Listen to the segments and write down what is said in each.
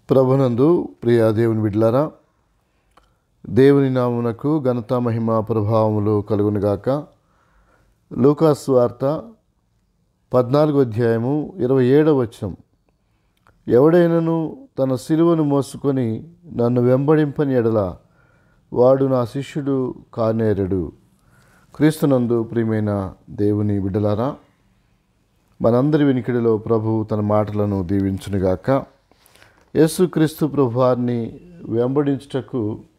ప్రభునందు ప్రియ దేవుని బిడ్లారా దేవుని నామునకు ఘనత మహిమ ప్రభావములు కలుగునుగాక లూకాస్ వార్త పద్నాలుగో అధ్యాయము ఇరవై ఏడవ వచనం ఎవడైనను తన సిలువను మోసుకొని నన్ను వెంబడింపని ఎడల వాడు నా శిష్యుడు కానేరడు క్రీస్తునందు ప్రియమైన దేవుని బిడ్డలారా మనందరి వినికిడిలో ప్రభు తన మాటలను దీవించునుగాక యేసుక్రీస్తు ప్రభువారిని వెంబడించుటకు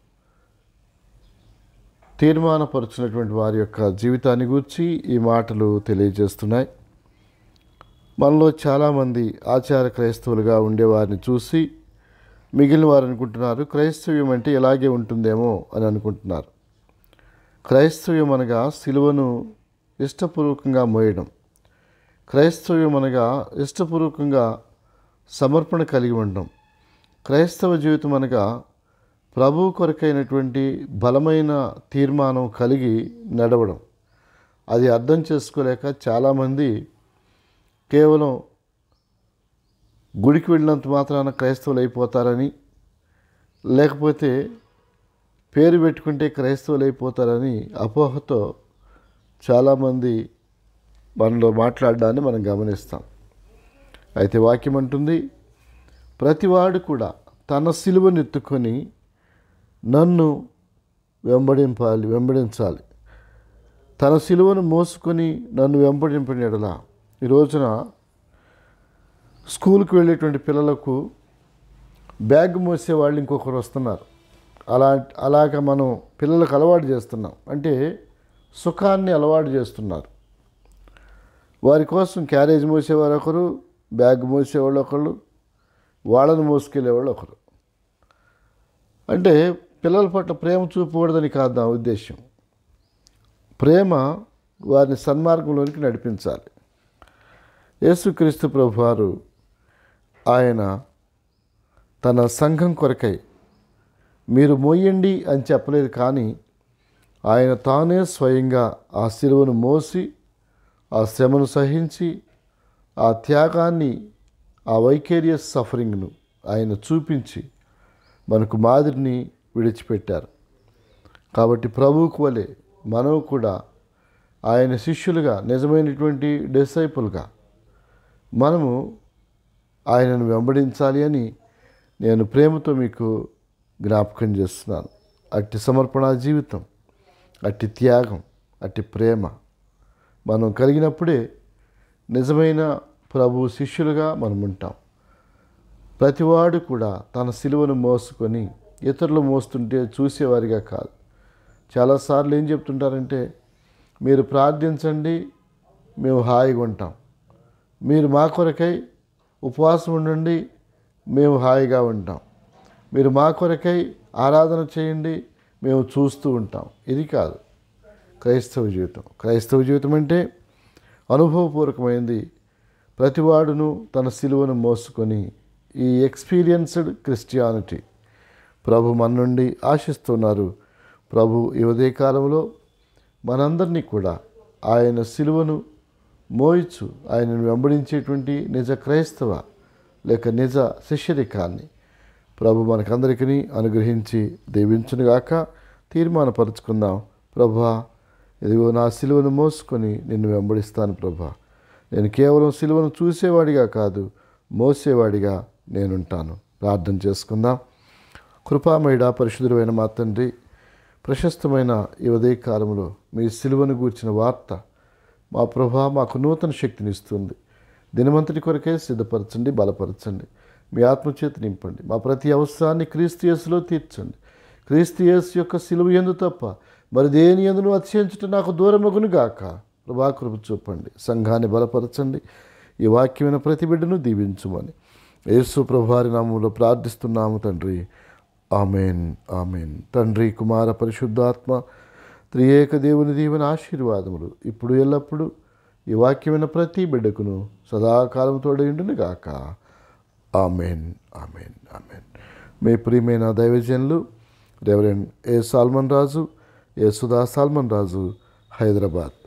తీర్మానపరుచినటువంటి వారి యొక్క జీవితాన్ని గూర్చి ఈ మాటలు తెలియజేస్తున్నాయి మనలో చాలామంది ఆచార క్రైస్తవులుగా ఉండేవారిని చూసి మిగిలిన వారు అనుకుంటున్నారు క్రైస్తవ్యం అంటే ఇలాగే ఉంటుందేమో అని అనుకుంటున్నారు క్రైస్తవ్యం అనగా సిలువను ఇష్టపూర్వకంగా మోయడం క్రైస్తవ్యం అనగా ఇష్టపూర్వకంగా సమర్పణ కలిగి ఉండడం క్రైస్తవ జీవితం అనగా ప్రభు కొరకైనటువంటి బలమైన తీర్మానం కలిగి నడవడం అది అర్థం చేసుకోలేక చాలామంది కేవలం గుడికి వెళ్ళినంత మాత్రాన క్రైస్తవులు అయిపోతారని లేకపోతే పేరు పెట్టుకుంటే క్రైస్తవులు అయిపోతారని అపోహతో చాలామంది మనలో మాట్లాడడాన్ని మనం గమనిస్తాం అయితే వాక్యం అంటుంది ప్రతివాడు కూడా తన సిలువను ఎత్తుకొని నన్ను వెంబడింపాలి వెంబడించాలి తన సిలువను మోసుకొని నన్ను వెంబడింపని ఎడల ఈ రోజున స్కూల్కి వెళ్ళేటువంటి పిల్లలకు బ్యాగ్ మోసే వాళ్ళు ఇంకొకరు వస్తున్నారు అలా అలాగ మనం పిల్లలకు అలవాటు చేస్తున్నాం అంటే సుఖాన్ని అలవాటు చేస్తున్నారు వారి కోసం క్యారేజ్ మోసేవారు ఒకరు బ్యాగ్ మోసేవాళ్ళు ఒకళ్ళు వాళ్ళని మోసుకెళ్ళేవాళ్ళు ఒకరు అంటే పిల్లల పట్ల ప్రేమ చూపకూడదని కాదు నా ఉద్దేశం ప్రేమ వారిని సన్మార్గంలోనికి నడిపించాలి యేసుక్రీస్తు ప్రభు వారు ఆయన తన సంఘం కొరకై మీరు మోయండి అని చెప్పలేదు కానీ ఆయన తానే స్వయంగా ఆ శిలువను మోసి ఆ శ్రమను సహించి ఆ త్యాగాన్ని ఆ వైకేరియస్ సఫరింగ్ను ఆయన చూపించి మనకు మాదిరిని విడిచిపెట్టారు కాబట్టి ప్రభువుకు వలె మనం కూడా ఆయన శిష్యులుగా నిజమైనటువంటి డిసైపుల్గా మనము ఆయనను వెంబడించాలి అని నేను ప్రేమతో మీకు జ్ఞాపకం చేస్తున్నాను అట్టి సమర్పణ జీవితం అట్టి త్యాగం అట్టి ప్రేమ మనం కలిగినప్పుడే నిజమైన ప్రభు శిష్యులుగా మనం ఉంటాం ప్రతివాడు కూడా తన సిలువను మోసుకొని ఇతరులు మోస్తుంటే చూసేవారిగా కాదు చాలాసార్లు ఏం చెప్తుంటారంటే మీరు ప్రార్థించండి మేము హాయిగా ఉంటాం మీరు మా కొరకై ఉపవాసం ఉండండి మేము హాయిగా ఉంటాం మీరు మా కొరకై ఆరాధన చేయండి మేము చూస్తూ ఉంటాం ఇది కాదు క్రైస్తవ జీవితం క్రైస్తవ జీవితం అంటే అనుభవపూర్వకమైంది ప్రతివాడును తన సిలువను మోసుకొని ఈ ఎక్స్పీరియన్స్డ్ క్రిస్టియానిటీ ప్రభు మన నుండి ఆశిస్తున్నారు ప్రభు ఈ ఉదయకాలంలో మనందరినీ కూడా ఆయన సిలువను మోయిచు ఆయనను వెంబడించేటువంటి నిజ క్రైస్తవ లేక నిజ శిష్యరికాన్ని ప్రభు మనకందరికీ అనుగ్రహించి దీవించునుగాక తీర్మానపరుచుకుందాం ప్రభా ఇదిగో నా సిలువను మోసుకొని నిన్ను వెంబడిస్తాను ప్రభా నేను కేవలం సిలువను చూసేవాడిగా కాదు మోసేవాడిగా నేనుంటాను ప్రార్థన చేసుకుందాం కృపామయుడ పరిశుద్ధుడైన మా తండ్రి ప్రశస్తమైన ఈ ఉదయకాలంలో మీ సిలువను గూర్చిన వార్త మా ప్రభా మాకు నూతన శక్తిని ఇస్తుంది దినమంతటి కొరకే సిద్ధపరచండి బలపరచండి మీ ఆత్మచేత నింపండి మా ప్రతి అవసరాన్ని క్రీస్తు యేసులో తీర్చండి క్రీస్తు యేసు యొక్క సిలువ ఎందు తప్ప మరి దేని ఎందును అతిశయించుట నాకు దూరమగును గాక ప్రభా కృప చూపండి సంఘాన్ని బలపరచండి ఈ వాక్యమైన ప్రతి బిడ్డను దీవించుమని యేసు ప్రభువారి నామంలో ప్రార్థిస్తున్నాము తండ్రి ఆమెన్ ఆమెన్ తండ్రి కుమార పరిశుద్ధాత్మ త్రియేక దేవుని దీవెన ఆశీర్వాదములు ఇప్పుడు ఎల్లప్పుడూ ఈ వాక్యమైన ప్రతి బిడ్డకును సదాకాలం తోడయుండును గాక ఆమెన్ ఆమెన్ ఆమెన్ మీ ప్రియమైన దైవజనులు reverend A Solomon Raju A Sudha Solomon Raju Hyderabad